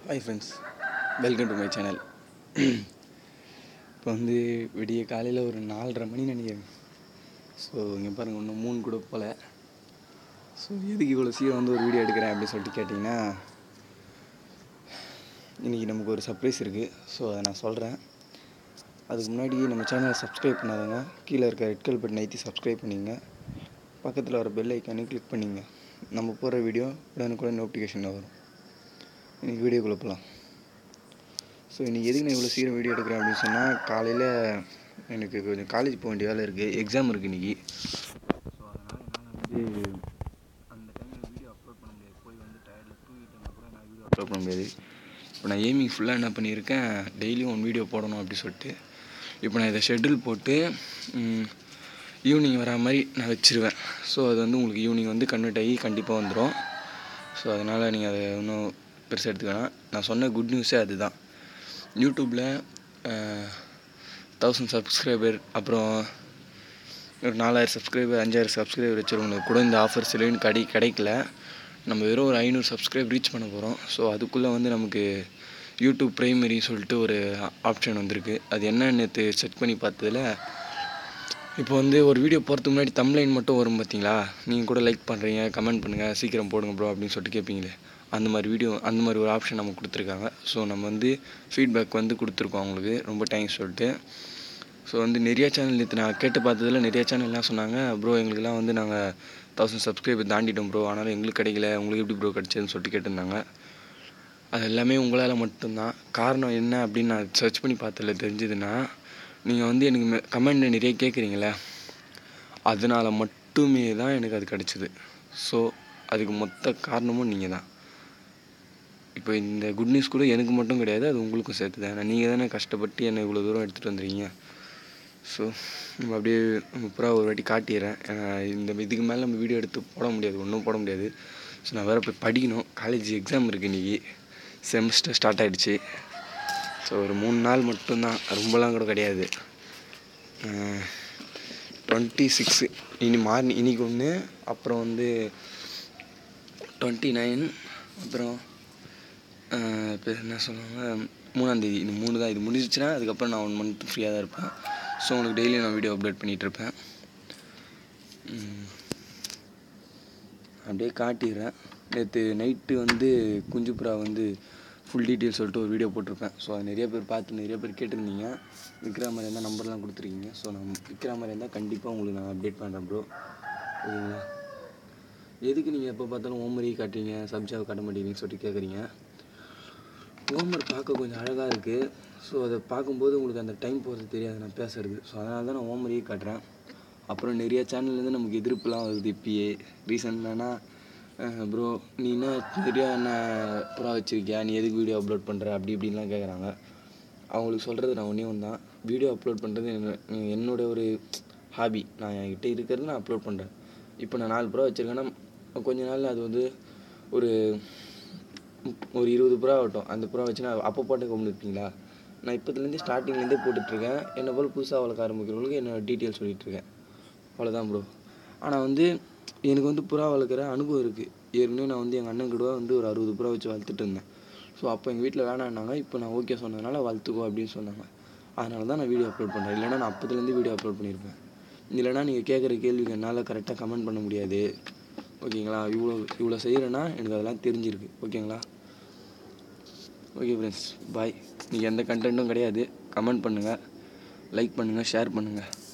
hi friends welcome to my channel இப்போ வந்து விடிய காலையில் ஒரு நாலரை மணி நினைக்கிறேன் ஸோ இங்கே பாருங்கள் இன்னும் மூணு கூட போல் ஸோ எதுக்கு இவ்வளோ சீக்கிரம் வந்து ஒரு வீடியோ எடுக்கிறேன் அப்படின்னு சொல்லிட்டு கேட்டிங்கன்னா இன்றைக்கி நமக்கு ஒரு சர்ப்ரைஸ் இருக்குது ஸோ அதை நான் சொல்கிறேன் அதுக்கு முன்னாடி நம்ம சேனலை சப்ஸ்கிரைப் பண்ணாதவங்க கீழே இருக்க ரெட் கல் பட்டன் ஐத்தி சப்ஸ்கிரைப் பண்ணிங்க பக்கத்தில் வர பெல் ஐக்கானே கிளிக் பண்ணிங்க நம்ம போகிற வீடியோ உடனுக்குடன் நோட்டிஃபிகேஷனில் வரும் இன்றைக்கி வீடியோக்குள்ளே போகலாம் ஸோ இன்றைக்கி எதுக்கு நான் இவ்வளோ சீக்கிரம் வீடியோ எடுக்கிறேன் அப்படின்னு சொன்னால் காலையில் எனக்கு கொஞ்சம் காலேஜ் போக வேண்டிய வேலை இருக்குது எக்ஸாம் இருக்குது இன்றைக்கி ஸோ அதனால் என்னால் வந்து அந்த டைமில் வீடியோ அப்லோட் பண்ண முடியாது போய் வந்து டயர்டில் தூங்கிட்டேன்னா கூட நான் வீடியோ அப்லோட் பண்ண முடியாது இப்போ நான் எய்மிங் ஃபுல்லாக என்ன பண்ணியிருக்கேன் டெய்லியும் ஒன் வீடியோ போடணும் அப்படி சொல்லிட்டு இப்போ நான் இதை ஷெட்யூல் போட்டு ஈவினிங் வரா மாதிரி நான் வச்சுருவேன் ஸோ அது வந்து உங்களுக்கு ஈவினிங் வந்து கன்வெர்ட் ஆகி கண்டிப்பாக வந்துடும் ஸோ அதனால் நீங்கள் அதை இன்னும் பெருசாக எடுத்துக்க வேணாம் நான் சொன்ன குட் நியூஸே அதுதான் யூடியூப்பில் தௌசண்ட் சப்ஸ்கிரைபர் அப்புறம் ஒரு நாலாயிரம் சப்ஸ்கிரைபர் அஞ்சாயிரம் சப்ஸ்கிரைபர் வச்சுருவங்களுக்கு கூட இந்த ஆஃபர் சிலைன்னு கடை கிடைக்கல நம்ம வெறும் ஒரு ஐநூறு சப்ஸ்கிரைப் ரீச் பண்ண போகிறோம் ஸோ அதுக்குள்ளே வந்து நமக்கு யூடியூப் ப்ரைமரி சொல்லிட்டு ஒரு ஆப்ஷன் வந்திருக்கு அது என்னன்னு நேற்று செக் பண்ணி பார்த்ததில் இப்போ வந்து ஒரு வீடியோ போகிறதுக்கு முன்னாடி தம்ப்லைன் மட்டும் வரும் பார்த்தீங்களா நீங்கள் கூட லைக் பண்ணுறீங்க கமெண்ட் பண்ணுங்கள் சீக்கிரம் போடுங்க ப்ரோ அப்படின்னு சொல்லிட்டு கேட்பீங்களே அந்த மாதிரி வீடியோ அந்த மாதிரி ஒரு ஆப்ஷன் நமக்கு கொடுத்துருக்காங்க ஸோ நம்ம வந்து ஃபீட்பேக் வந்து கொடுத்துருக்கோம் அவங்களுக்கு ரொம்ப தேங்க்ஸ் சொல்லிட்டு ஸோ வந்து நிறைய சேனல் நேற்று நான் கேட்டு பார்த்ததில் நிறைய சேனல் என்ன சொன்னாங்க ப்ரோ எங்களுக்கெல்லாம் வந்து நாங்கள் தௌசண்ட் சப்ஸ்கிரைபர் தாண்டிட்டோம் ப்ரோ ஆனாலும் எங்களுக்கு கிடைக்கல உங்களுக்கு எப்படி ப்ரோ கிடச்சதுன்னு சொல்லிட்டு கேட்டிருந்தாங்க அது எல்லாமே உங்களால் மட்டும்தான் காரணம் என்ன அப்படின்னு நான் சர்ச் பண்ணி பார்த்ததில் தெரிஞ்சதுன்னா நீங்கள் வந்து எனக்கு கமெண்ட் நிறைய கேட்குறீங்களே அதனால் மட்டுமே தான் எனக்கு அது கிடச்சிது ஸோ அதுக்கு மொத்த காரணமும் நீங்கள் தான் இப்போ இந்த குட் நியூஸ் கூட எனக்கு மட்டும் கிடையாது அது உங்களுக்கும் சேர்த்து தான் நீங்கள் தானே கஷ்டப்பட்டு என்னை இவ்வளோ தூரம் எடுத்துகிட்டு வந்துருக்கீங்க ஸோ நம்ம அப்படியே நம்ம பூரா ஒரு வாட்டி காட்டிடுறேன் ஏன்னா இந்த இதுக்கு மேலே நம்ம வீடியோ எடுத்து போட முடியாது ஒன்றும் போட முடியாது ஸோ நான் வேறு போய் படிக்கணும் காலேஜ் எக்ஸாம் இருக்குது இன்றைக்கி செமஸ்டர் ஸ்டார்ட் ஆகிடுச்சு ஸோ ஒரு மூணு நாள் மட்டும்தான் ரொம்பலாம் கூட கிடையாது டுவெண்ட்டி சிக்ஸு இனி மார்னிங் இன்றைக்கி ஒன்று அப்புறம் வந்து டுவெண்ட்டி நைன் அப்புறம் இப்போ என்ன சொல்லுவாங்க மூணாந்தேதி இந்த மூணு தான் இது முடிஞ்சிச்சுன்னா அதுக்கப்புறம் நான் ஒன் மந்த் ஃப்ரீயாக தான் இருப்பேன் ஸோ உங்களுக்கு டெய்லியும் நான் வீடியோ அப்டேட் பண்ணிகிட்ருப்பேன் அப்படியே காட்டிடுறேன் நேற்று நைட்டு வந்து குஞ்சுப்புறா வந்து ஃபுல் டீட்டெயில் சொல்லிட்டு ஒரு வீடியோ போட்டிருப்பேன் ஸோ அது நிறைய பேர் பார்த்து நிறைய பேர் கேட்டிருந்தீங்க விற்கிற மாதிரி இருந்தால் நம்பர்லாம் கொடுத்துருக்கீங்க ஸோ நான் விற்கிற மாதிரி இருந்தால் கண்டிப்பாக உங்களுக்கு நான் அப்டேட் பண்ணுறேன் ப்ரோ ஓகேங்களா எதுக்கு நீங்கள் எப்போ பார்த்தாலும் ஓமரி காட்டுறீங்க சப்ஜாவை காட்ட மாட்டேங்கிறீங்கன்னு சொல்லிட்டு கேட்குறீங்க ஓமர் பார்க்க கொஞ்சம் அழகாக இருக்குது ஸோ அதை பார்க்கும்போது உங்களுக்கு அந்த டைம் போகிறது தெரியாது நான் பேசுகிறது ஸோ அதனால தான் நான் ஓமரியே காட்டுறேன் அப்புறம் நிறைய சேனல்லேருந்து நமக்கு எதிர்ப்புலாம் வருது இப்பயே ரீசெண்டானா ப்ரோ நீ என்ன நிறையா என்ன புறா வச்சுருக்கியா நீ எதுக்கு வீடியோ அப்லோட் பண்ணுற அப்படி இப்படின்லாம் கேட்குறாங்க அவங்களுக்கு சொல்கிறது நான் ஒன்றே ஒன்று தான் வீடியோ அப்லோட் பண்ணுறது என்னோட ஒரு ஹாபி நான் என்கிட்ட இருக்கிறது நான் அப்லோட் பண்ணுறேன் இப்போ நான் நாலு புறா வச்சுருக்கேன்னா கொஞ்ச நாள் அது வந்து ஒரு ஒரு இருபது புறா ஆகட்டும் அந்த புறா வச்சு நான் அப்போ போட்டு கொண்டுருப்பீங்களா நான் இப்போத்துலேருந்து ஸ்டார்டிங்லேருந்தே போட்டுட்ருக்கேன் என்னை போல் புதுசாக வளர்க்க ஆரம்பிக்கிறவங்களுக்கு என்னோடய டீட்டெயில் சொல்லிகிட்ருக்கேன் அவ்வளோதான் ப்ரோ ஆனால் வந்து எனக்கு வந்து புறா வளர்க்குற அனுபவம் இருக்குது ஏற்கனவே நான் வந்து எங்கள் அண்ணன் கூட வந்து ஒரு அறுபது புறா வச்சு வளர்த்துட்டு இருந்தேன் ஸோ அப்போ எங்கள் வீட்டில் வேணான்னாங்க இப்போ நான் ஓகே சொன்னதுனால வளர்த்துக்கோ அப்படின்னு சொன்னாங்க அதனால தான் நான் வீடியோ அப்லோட் பண்ணுறேன் இல்லைனா நான் அப்போத்துலேருந்து வீடியோ அப்லோட் பண்ணியிருப்பேன் இல்லைனா நீங்கள் கேட்குற கேள்விக்கு என்னால் கரெக்டாக கமெண்ட் பண்ண முடியாது ஓகேங்களா இவ்வளோ இவ்வளோ செய்கிறேன்னா எனக்கு அதெல்லாம் தெரிஞ்சிருக்கு ஓகேங்களா ஓகே ஃப்ரெண்ட்ஸ் பாய் நீங்கள் எந்த கண்டென்ட்டும் கிடையாது கமெண்ட் பண்ணுங்கள் லைக் பண்ணுங்கள் ஷேர் பண்ணுங்கள்